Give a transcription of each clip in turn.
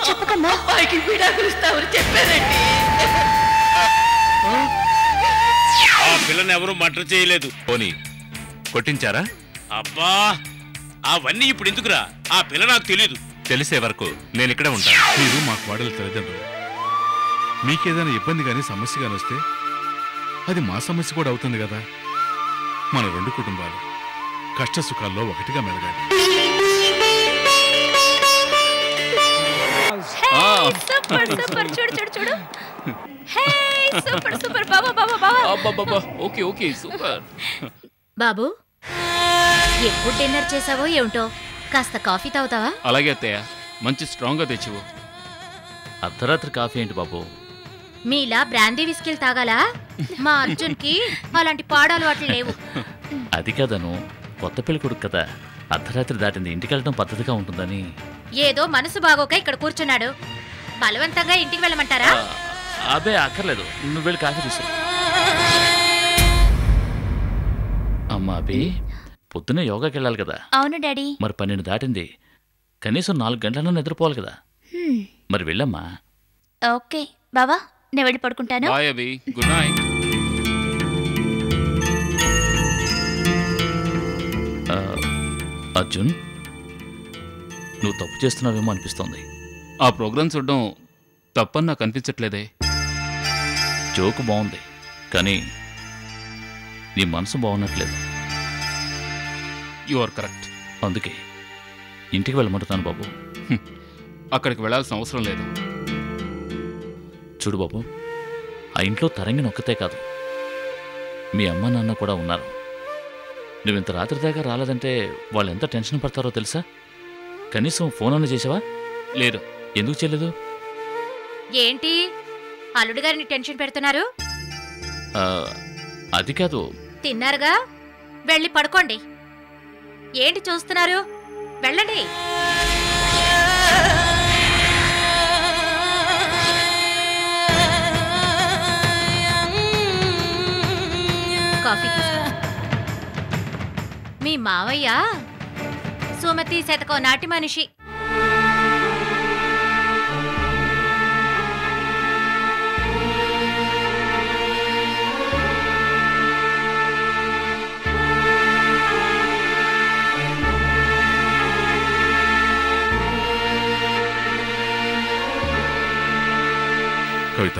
చెప్పకమ్మా అబ్బాయికి విడాకులు ఇస్తామని చెప్పారండి ఆ పిల్లని ఎవరు మర్డర్ చేయలేదు పోనీ కొట్టించారా అబ్బా అవన్నీ ఇప్పుడు ఎందుకురా ఆ పిల్ల నాకు తెలీదు తెలిసే వరకు నేను ఇక్కడే ఉంటాను మీరు మా కోడల తల్లిదండ్రులు మీకేదైనా ఇబ్బంది కానీ సమస్య కానీ వస్తే అది మా సమస్య కూడా అవుతుంది కదా మన రెండు కుటుంబాలు కష్ట సుఖాల్లో ఒకటిగా మెలగాలి సూపర్ సూపర్ చూడు చూడు చూడు హే సూపర్ సూపర్ బాబా బాబా బాబా అబ్బబ్బబ్బా ఓకే ఓకే సూపర్ బాబు ఎప్పుడు డిన్నర్ చేసావో ఏమిటో కాస్త కాఫీ తాగుతావా అలాగే అత్తయ్య మంచి స్ట్రాంగ్గా తెచ్చివు అర్ధరాత్రి కాఫీ ఏంటి బాబు మీలా బ్రాందీ విస్కీలు తాగాలా మా అర్జున్కి అలాంటి పాడాలు అట్లు లేవు అది కదను కొత్త పెళ్లి కొడుకు కదా అర్ధరాత్రి దాటింది ఇంటికి వెళ్ళడం పద్ధతిగా ఉంటుందని ఏదో మనసు బాగోక ఇక్కడ కూర్చున్నాడు బలవంతంగా ఇంటికి వెళ్ళమంటారా ఆ, అబే అక్కర్లేదు నువ్వు వెళ్ళి కాఫీ తీసు అమ్మా అభి పొద్దున్నే యోగాకి వెళ్ళాలి కదా అవును డాడీ మరి పన్నెండు దాటింది కనీసం నాలుగు గంటలన్నా నిద్రపోవాలి కదా మరి వెళ్ళమ్మా ఓకే బావా నేను వెళ్ళి పడుకుంటాను బాయ్ అభి గుడ్ నైట్ ఆ, అర్జున్ నువ్వు తప్పు చేస్తున్నావేమో అనిపిస్తోంది ఆ ప్రోగ్రామ్ చూడడం తప్పని నాకు అనిపించట్లేదే జోకు బాగుంది కానీ నీ మనసు బాగున్నట్లేదు యు ఆర్ కరెక్ట్ అందుకే ఇంటికి వెళ్ళమంటున్నాను బాబు అక్కడికి వెళ్ళాల్సిన అవసరం లేదు చూడు బాబు ఆ ఇంట్లో తరంగిని ఒక్కతే కాదు మీ అమ్మ నాన్న కూడా ఉన్నారు నువ్వు ఇంత రాత్రి దాకా రాలేదంటే వాళ్ళు ఎంత టెన్షన్ పడతారో తెలుసా కనీసం ఫోన్ అన్న చేసావా లేదు ఎందుకు చేయలేదు ఏంటి అల్లుడు గారిని టెన్షన్ పెడుతున్నారు ఆ, అది కాదు తిన్నారుగా వెళ్ళి పడుకోండి ఏంటి చూస్తున్నారు వెళ్ళండి కాఫీ తీసుకో. మీ మావయ్య సుమతి శతకం నాటి మనిషి కవిత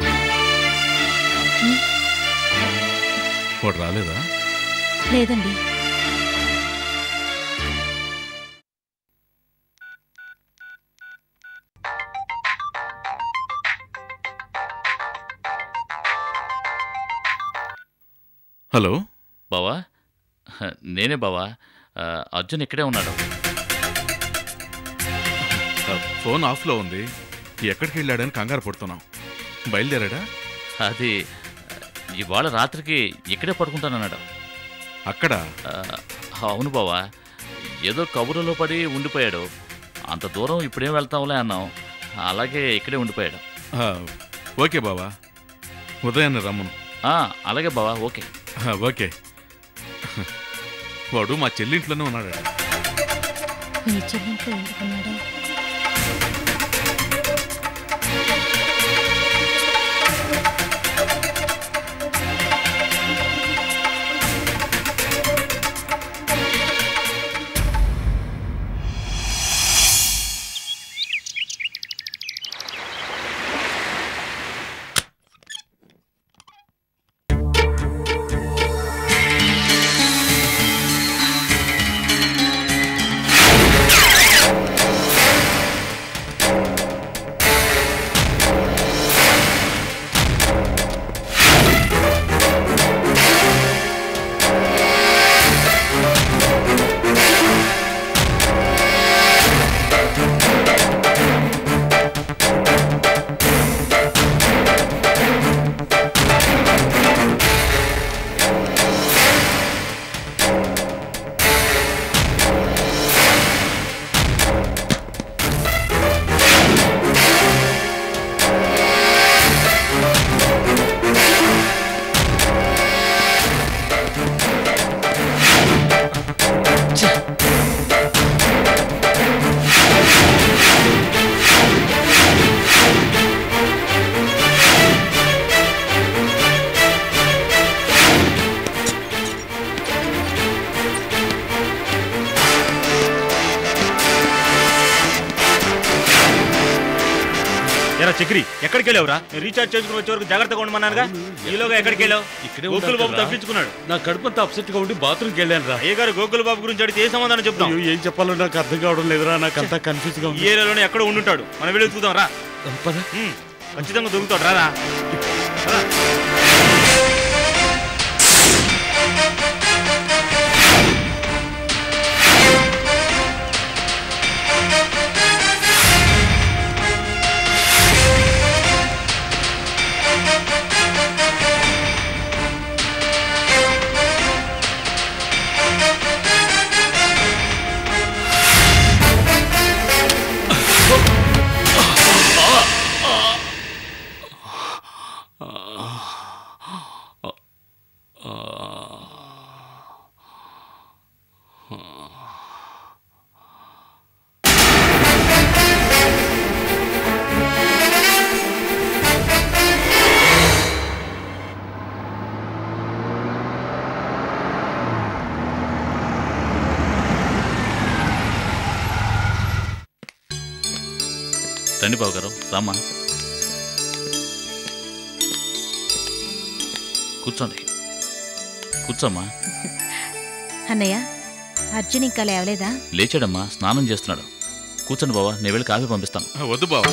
వాడు రాలేదా లేదండి హలో బావా హ, నేనే బావా ఆ, అర్జున్ ఇక్కడే ఉన్నాడు ఆ, ఫోన్ ఆఫ్లో ఉంది ఎక్కడికి వెళ్ళాడని కంగారు పడుతున్నాం బయలుదేరాడా అది ఇవాళ రాత్రికి ఇక్కడే పడుకుంటానన్నాడు అక్కడ ఆ, అవును బావా ఏదో కబుర్లలో పడి ఉండిపోయాడు అంత దూరం ఇప్పుడేం వెళ్తాంలే అన్నాం అలాగే ఇక్కడే ఉండిపోయాడు ఆ, ఓకే బావా ఉదయాన్నే రమ్మను ఆ, అలాగే బావా ఓకే ఆ, ఓకే వాడు మా చెల్లింట్లోనే ఉన్నాడు మీ చెల్లింట్లో ఎందుకున్నాడు ఆ చక్రి ఎక్కడికి వెళ్ళావురా నేను రీఛార్జ్ చేసుకుని వచ్చే వరకు జాగ్రత్తగా ఉండమన్నానుగా ఈలోగా ఎక్కడికి వెళ్ళావు ఇక్కడే గోకుల్ బాబు ఉంటాను రా. తప్పించుకున్నాడు నా కడుపు అంతా అప్సెట్ గా ఉండి బాత్రూమ్కి వెళ్ళాను రా అయ్య గారు గోకుల్ బాబు గురించి అడిగితే ఏ సమాధానం చెప్తాం అయ్యో, ఏం చెప్పాలో నాకు అర్థం కావడం లేదురా నాకు అంతా కన్ఫ్యూజ్ గా ఈ ఉంది ఏరియాలోనే ఎక్కడ ఉండుంటాడు మనం వెళ్ళి చూద్దాం రా పద. ఉమ్, ఖచ్చితంగా దొరుకుతాడు రారా రా. రండి బాబు గారు రామ్మా కూర్చోండి కూర్చోమ్మా అన్నయ్య అర్జున్ ఇంకా లేవలేదా లేచాడమ్మా స్నానం చేస్తున్నాడు కూర్చోండి బావా నేను వెళ్ళి కాఫీ పంపిస్తాను ఆ, వద్దు బావా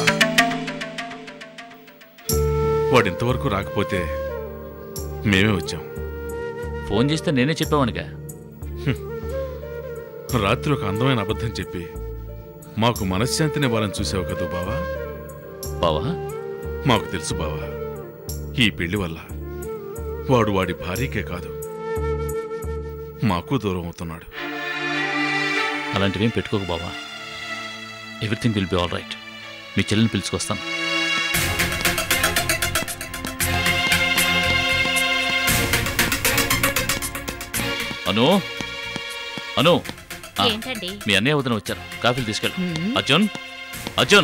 వాడు ఇంతవరకు రాకపోతే మేమే వచ్చాం ఫోన్ చేస్తే నేనే చెప్పేవానిగా రాత్రి ఒక అందమైన అబద్ధం చెప్పి మాకు మనశ్శాంతిని ఇవ్వాలని చూసావు కదూ బావా బావా మాకు తెలుసు బావా ఈ పెళ్లి వల్ల వాడు వాడి భార్యకే కాదు మాకు దూరం అవుతున్నాడు అలాంటివేం పెట్టుకోకు బావా everything will be all right మీ చెల్లిని పిలుచుకొస్తాను అను అను ఆ, ఏంటండి మీ అన్నయ్య వదిన వచ్చారు కాఫీలు తీసుకెళ్ళు మ్మ్. అర్జున్ అర్జున్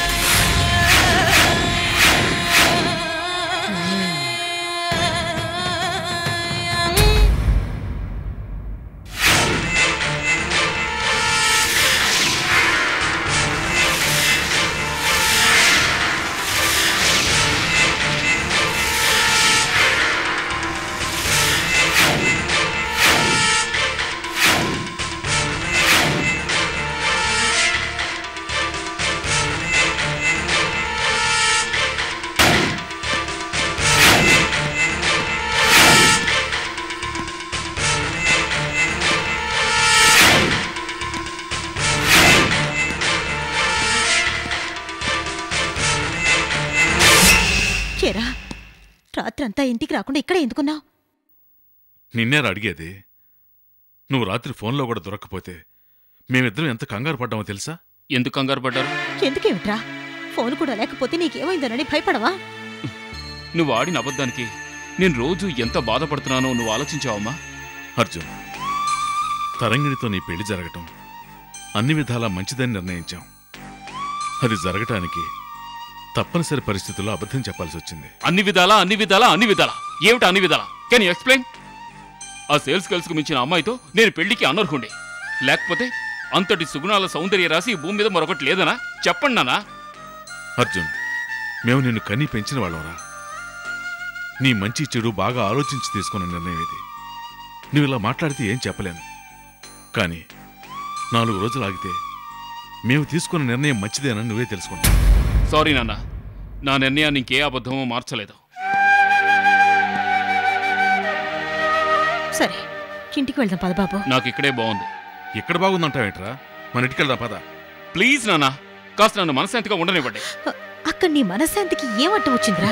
చేరా రాత్రంతా ఇంటికి రాకుండా ఇక్కడ ఎందుకున్నావు నిన్నేరా అడిగేది నువ్వు రాత్రి ఫోన్లో కూడా దొరక్కపోతే మేమిద్దరం ఎంత కంగారు పడ్డామో తెలుసా ఎందుకు కంగారు పడ్డారు ఎందుకేమిట్రా ఫోన్ కూడా లేకపోతే నీకేమైందోనని భయపడవా నువ్వు ఆడిన అబద్ధానికి నేను రోజు ఎంత బాధపడుతున్నానో నువ్వు ఆలోచించావమ్మా అర్జున్ తరంగిణితో నీ పెళ్లి జరగటం అన్ని విధాలా మంచిదని నిర్ణయించాం అది జరగటానికి తప్పనిసరి పరిస్థితుల్లో అబద్ధం చెప్పాల్సి వచ్చింది అన్ని విధాలా అన్ని విధాలా అన్ని విధాలా ఏమిటి అన్ని విధాలా కెన్ యూ ఎక్స్ప్లెయిన్ ఆ సేల్స్ గర్ల్స్కు మించిన అమ్మాయితో నేను పెళ్లికి అనర్హుండే లేకపోతే అంతటి సుగుణాల సౌందర్య రాసి ఈ భూమి మీద మరొకటి లేదనా చెప్పండి నానా అర్జున్ మేము నిన్ను కని పెంచిన వాళ్ళంరా నీ మంచి చెడు బాగా ఆలోచించి తీసుకున్న నిర్ణయం ఇది నువ్వు ఇలా మాట్లాడితే ఏం చెప్పలేను కానీ నాలుగు రోజులు ఆగితే మేము తీసుకున్న నిర్ణయం మంచిదేనని నువ్వే తెలుసుకుంటావు సారీ నాన్న నా నిర్ణయాన్ని ఇంకే అబద్ధమో మార్చలేదు సరే ఇంటికి వెళ్దాం పద బాబు నాకు ఇక్కడే బాగుంది ఇక్కడ బాగుందంటావేంట్రా మన ఇంటికెళ్దాం పద ప్లీజ్ నాన్న కాస్త నన్ను మనశాంతిగా ఉండనివ్వండి అ- అక్కడ నీ మనశ్శాంతికి ఏమట్ట వచ్చిందిరా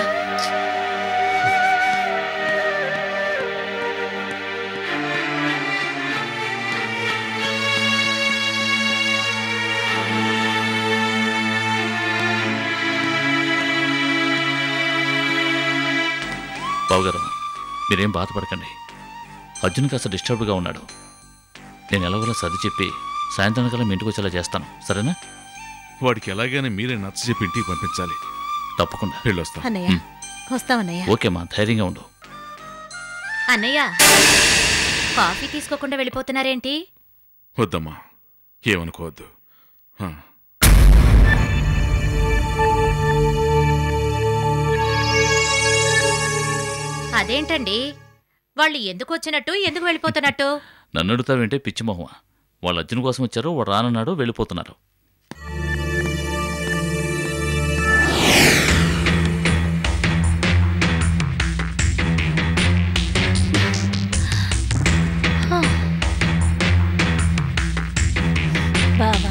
బావగారు మీరేం బాధపడకండి అర్జున్ కాస్త డిస్టర్బ్గా ఉన్నాడు నేను ఎలాగోలా సర్ది చెప్పి సాయంత్రం కల్లా మీ ఇంటికి వచ్చేలా చేస్తాను సరేనా వాడికి ఎలాగైనా మీరే నచ్చ చెప్పి ఇంటికి పంపించాలి తప్పకుండా వెళ్ళొస్తా అన్నయ్య వస్తావన్నయ్య ఓకేమ్మా ధైర్యంగా ఉండు అన్నయ్య కాఫీ తీసుకోకుండా వెళ్ళిపోతున్నారేంటి వద్దమ్మా ఏమనుకోవద్దు హా. అదేంటండి వాళ్ళు ఎందుకు వచ్చినట్టు ఎందుకు వెళ్ళిపోతున్నట్టు నన్ను అడుగుతావేంటే పిచ్చి మొహమా వాళ్ళు అర్జున్ కోసం వచ్చారు వాడు రానన్నాడు వెళ్ళిపోతున్నారు బావా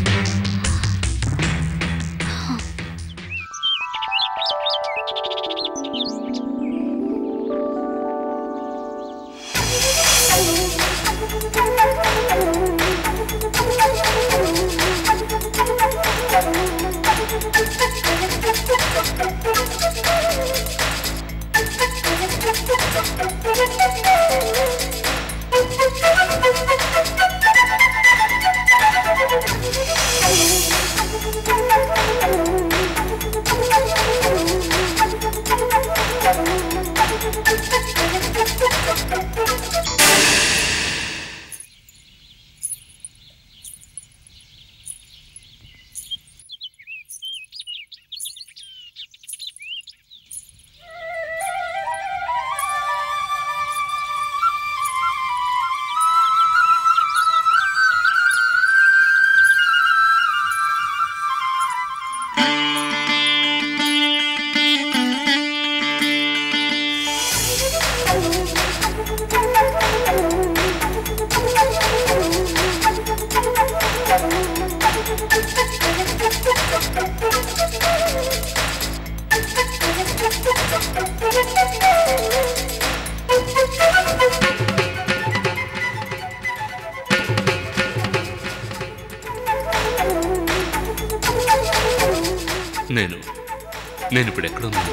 నేను నేను ఇప్పుడు ఎక్కడున్నాను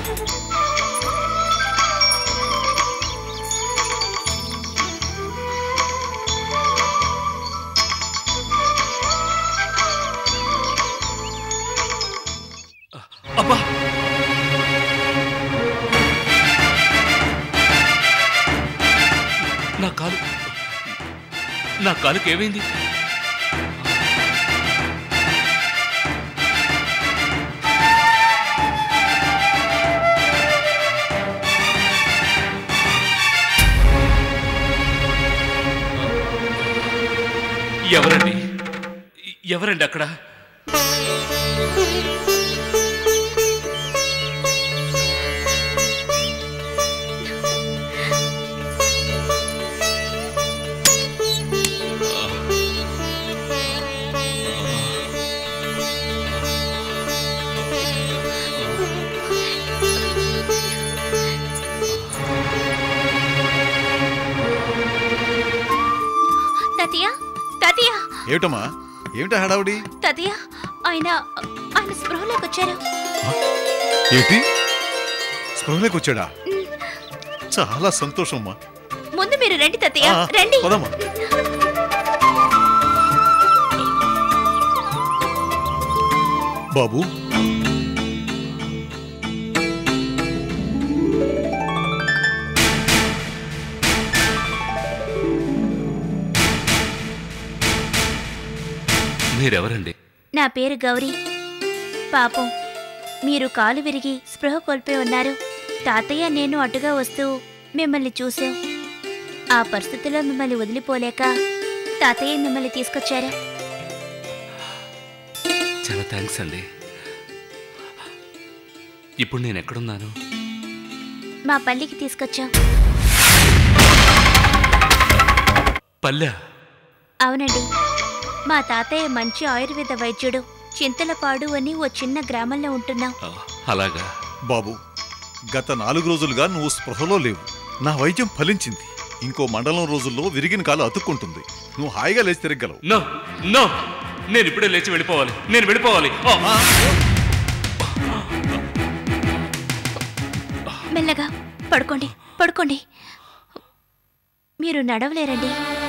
అబ్బా నా కాలు నా కాలుకి ఏమైంది ఎవరండి ఎవరండి అక్కడ తాతయ్య తాతయ్య ఏమిటమ్మా ఏమిటా హడావుడి తాతయ్య ఆయన ఆయన స్పృహలోకి వచ్చారు ఏంటి స్పృహలోకి వచ్చాడా చాలా సంతోషం అమ్మా ముందు మీరు రండి తాతయ్య ఆ, రండి పదమ్మా బాబు మీరెవరండి నా పేరు గౌరీ పాపం మీరు కాలు విరిగి స్పృహ కోల్పోయి ఉన్నారు తాతయ్య నేను అటుగా వస్తూ మిమ్మల్ని చూసాం ఆ పరిస్థితిలో మిమ్మల్ని వదిలిపోలేక తాతయ్య మిమ్మల్ని తీసుకొచ్చారు చాలా థ్యాంక్స్ అండి ఇప్పుడు నేను ఎక్కడున్నాను మా పల్లికి తీసుకొచ్చాం పల్లె అవునండి మా తాతయ్య మంచి ఆయుర్వేద వైద్యుడు చింతలపాడు అని ఓ చిన్న గ్రామంలో ఉంటున్నాం ఆ, అలాగా బాబు గత నాలుగు రోజులుగా నువ్వు స్పృహలో లేవు నా వైద్యం ఫలించింది ఇంకో మండలం రోజుల్లో విరిగిన కాలు అతుక్కుంటుంది నువ్వు హాయిగా లేచి తిరగలవు నో నో నేను ఇప్పుడే లేచి వెళ్ళిపోవాలి నేను వెళ్ళిపోవాలి ఆ, మెల్లగా పడుకోండి పడుకోండి మీరు నడవలేరండి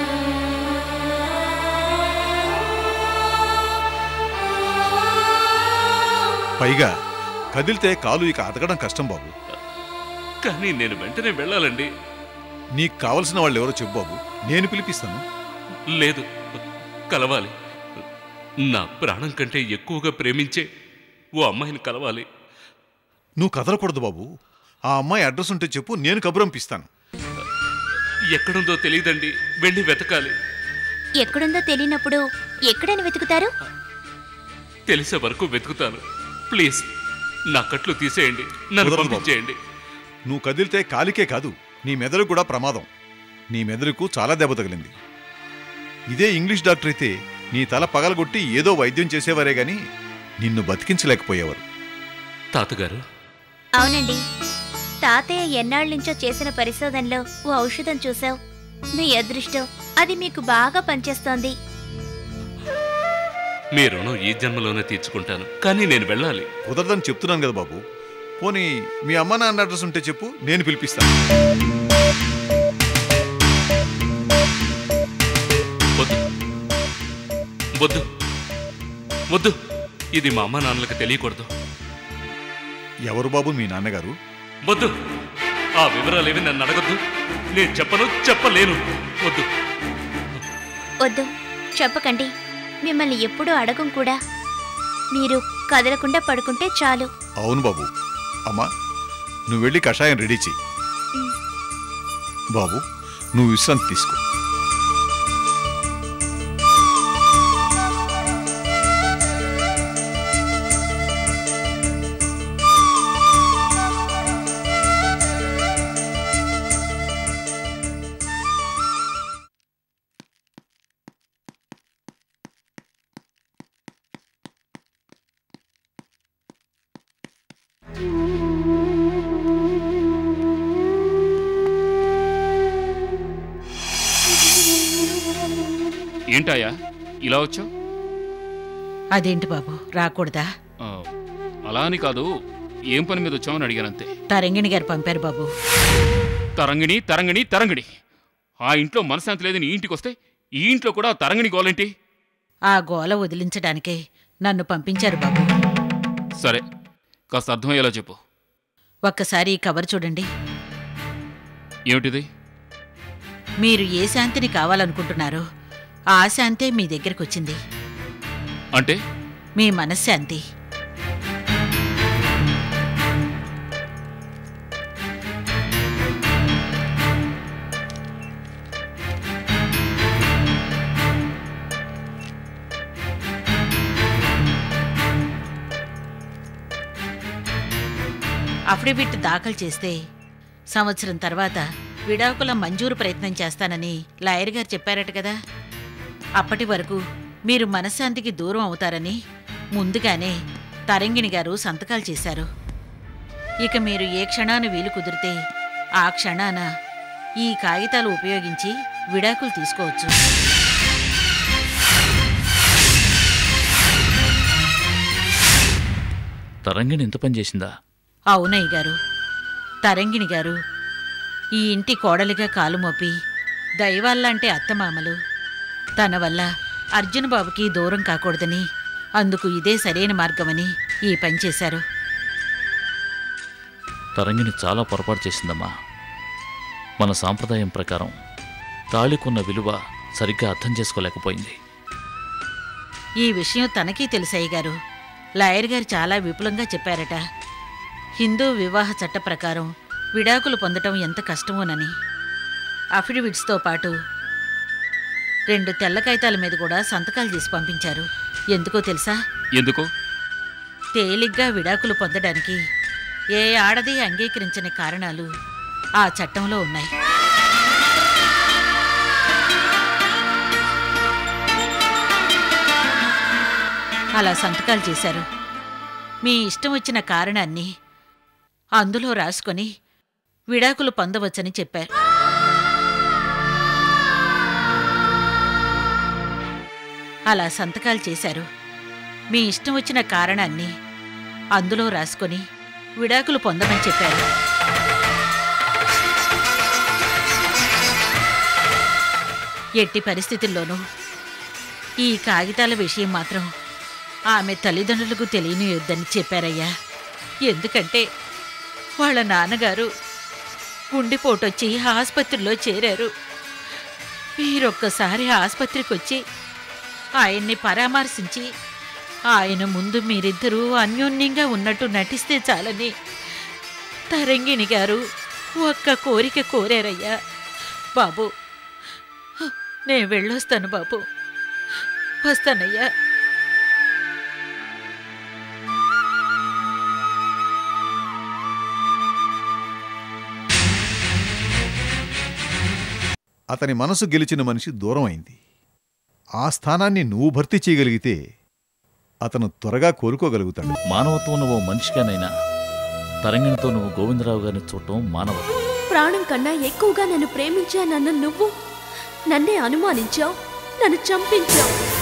పైగా కదిలితే కాలు ఇక అతకడం కష్టం బాబు కానీ నేను వెంటనే వెళ్ళాలండి నీకు కావలసిన వాళ్ళు ఎవరో చెప్పు బాబు నేను పిలిపిస్తాను లేదు కలవాలి నా ప్రాణం కంటే ఎక్కువగా ప్రేమించే ఓ అమ్మాయిని కలవాలి నువ్వు కదలకూడదు బాబు ఆ అమ్మాయి అడ్రస్ ఉంటే చెప్పు నేను కబురంపిస్తాను ఎక్కడుందో తెలియదండి వెళ్ళి వెతకాలి ఎక్కడుందో తెలియనప్పుడు ఎక్కడని వెతుకుతారు తెలిసే వరకు వెతుకుతాను ప్లీజ్ నా కట్లు తీసేయండి నన్ను కుదరదు బాబు. పంపించేయండి నువ్వు కదిలితే కాలికే కాదు నీ మెదడు కూడా ప్రమాదం నీ మెదడుకు చాలా దెబ్బ తగిలింది ఇదే ఇంగ్లీష్ డాక్టర్ అయితే నీ తల పగలగొట్టి ఏదో వైద్యం చేసేవారే గాని నిన్ను బతికించలేకపోయేవారు తాతగారు అవునండి తాతయ్య ఎన్నాళ్ళ నుంచో చేసిన పరిశోధనలో ఓ ఔషధం చూసావు మీ అదృష్టం అది మీకు బాగా పనిచేస్తోంది మీ రుణం ఈ జన్మలోనే తీర్చుకుంటాను కానీ నేను వెళ్ళాలి కుదరదని చెప్తున్నాను కదా బాబు పోనీ మీ అమ్మ నాన్న అడ్రస్ ఉంటే చెప్పు నేను పిలిపిస్తాను వద్దు వద్దు వద్దు ఇది మా అమ్మ నాన్నలకు తెలియకూడదు ఎవరు బాబు మీ నాన్నగారు వద్దు ఆ వివరాలు ఏవి నన్ను అడగద్దు నేను చెప్పను చెప్పలేను వద్దు వద్దు చెప్పకండి మిమ్మల్ని ఎప్పుడూ అడగం కూడా మీరు కదలకుండా పడుకుంటే చాలు అవును బాబు అమ్మా నువ్వు వెళ్ళి కషాయం రెడీ చెయ్యి బాబు నువ్వు విశ్రాంతి తీసుకో ఏంటాయా ఇలా వచ్చావు అదేంటి బాబు రాకూడదా అలా అని కాదు ఏం పని మీద వచ్చావని అడిగానంతే తరంగిణి గారు పంపారు బాబు తరంగిణి తరంగిణి తరంగిణి ఆ ఇంట్లో మనశాంతి లేదని ఈ ఇంటికి వస్తే ఈ ఇంట్లో కూడా ఆ తరంగిణి గోలేంటి ఆ గోల వదిలించడానికే నన్ను పంపించారు బాబు సరే కాస్త అర్థమయ్యేలా చెప్పు ఒక్కసారి ఈ కవర్ చూడండి ఏమిటిది మీరు ఏ శాంతిని కావాలనుకుంటున్నారో ఆ శాంతే మీ దగ్గరకు వచ్చింది అంటే మీ మనశ్శాంతి అఫిడవిట్ దాఖలు చేస్తే సంవత్సరం తర్వాత విడాకుల మంజూరు ప్రయత్నం చేస్తానని లాయర్ గారు చెప్పారట కదా అప్పటి వరకు మీరు మనశ్శాంతికి దూరం అవుతారని ముందుగానే తరంగిణి గారు సంతకాలు చేశారు ఇక మీరు ఏ క్షణాన వీలు కుదిరితే ఆ క్షణాన ఈ కాగితాలు ఉపయోగించి విడాకులు తీసుకోవచ్చు తరంగిణి ఎంత పని చేసిందా అవునయ్య గారు తరంగిణి గారు ఈ ఇంటి కోడలిగా కాలు మోపి దైవాల్లాంటి అత్తమామలు తన వల్ల అర్జున్ బాబుకి దూరం కాకూడదని అందుకు ఇదే సరైన మార్గమని ఈ పని చేశారు తరంగిణి చాలా పొరపాటు చేసిందమ్మా మన సాంప్రదాయం ప్రకారం తాళికున్న విలువ సరిగ్గా అర్థం చేసుకోలేకపోయింది ఈ విషయం తనకీ తెలుసయ్య గారు లాయర్ గారు చాలా విపులంగా చెప్పారట హిందూ వివాహ చట్ట ప్రకారం విడాకులు పొందటం ఎంత కష్టమోనని అఫిడవిట్స్తో పాటు రెండు తెల్ల కాగితాల మీద కూడా సంతకాలు చేసి పంపించారు ఎందుకో తెలుసా ఎందుకు తేలిగ్గా విడాకులు పొందడానికి ఏ ఆడది అంగీకరించని కారణాలు ఆ చట్టంలో ఉన్నాయి అలా సంతకాలు చేశారు మీ ఇష్టం వచ్చిన కారణాన్ని అందులో రాసుకొని విడాకులు పొందవచ్చని చెప్పారు అలా సంతకాలు చేశారు మీ ఇష్టం వచ్చిన కారణాన్ని అందులో రాసుకొని విడాకులు పొందమని చెప్పారు ఎట్టి పరిస్థితుల్లోనూ ఈ కాగితాల విషయం మాత్రం ఆమె తల్లిదండ్రులకు తెలియనియొద్దని చెప్పారయ్యా ఎందుకంటే వాళ్ళ నాన్నగారు గుండెపోటొచ్చి ఆసుపత్రిలో చేరారు మీరొక్కసారి ఆసుపత్రికి వచ్చి ఆయన్ని పరామర్శించి ఆయన ముందు మీరిద్దరూ అన్యోన్యంగా ఉన్నట్టు నటిస్తే చాలని తరంగిణి గారు ఒక్క కోరిక కోరారయ్యా బాబు నేను వెళ్ళొస్తాను బాబు వస్తానయ్యా అతని మనసు గెలిచిన మనిషి దూరం అయింది ఆ స్థానాన్ని నువ్వు భర్తీ చేయగలిగితే అతను త్వరగా కోలుకోగలుగుతాడు మానవత్వం నువ్వు మనిషిగానైనా తరంగిణితో నువ్వు గోవిందరావు గారిని చూడటం మానవత్వం ప్రాణం కన్నా ఎక్కువగా నన్ను ప్రేమించానన్న నువ్వు నన్నే అనుమానించావు నన్ను చంపించావు